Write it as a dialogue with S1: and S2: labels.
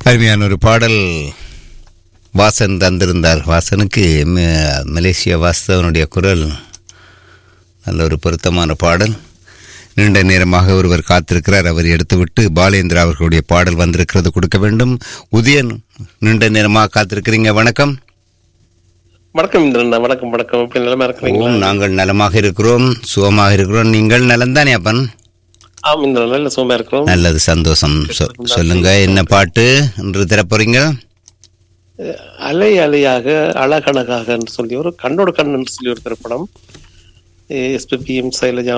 S1: அருமையான ஒரு பாடல் வாசன் தந்திருந்தார் வாசனுக்கு ம- மலேசிய வாஸ்தவனுடைய குரல் நல்ல ஒரு பொருத்தமான பாடல் நீண்ட நேரமாக ஒருவர் காத்திருக்கிறார் அவர் எடுத்துவிட்டு பாலேந்திரா அவர்களுடைய பாடல் வந்திருக்கிறது கொடுக்க வேண்டும் உதயன் நீண்ட நேரமாக காத்திருக்கிறீங்க வணக்கம்
S2: வணக்கம் இந்திரன் வணக்கம் வணக்கம் எப்படி நிலைமை இருக்கிறீங்களா
S1: ஓம் நாங்கள் நலமாக இருக்கிறோம் சுகமாக இருக்கிறோம் நீங்கள் நலம்தானே அப்பன்
S2: ஆம் இந்திரன் நல்ல சுகமா இருக்கிறோம்
S1: நல்லது சந்தோஷம் சொ- சொல்லுங்க என்ன பாட்டு என்று தரப்போறீங்க
S2: அலை அலையாக அழகழகாக என்று சொல்லி ஒரு கண்ணோடு கண் என்று சொல்லி ஒரு திரைப்படம் எஸ்பிபிஎம் சைலஜா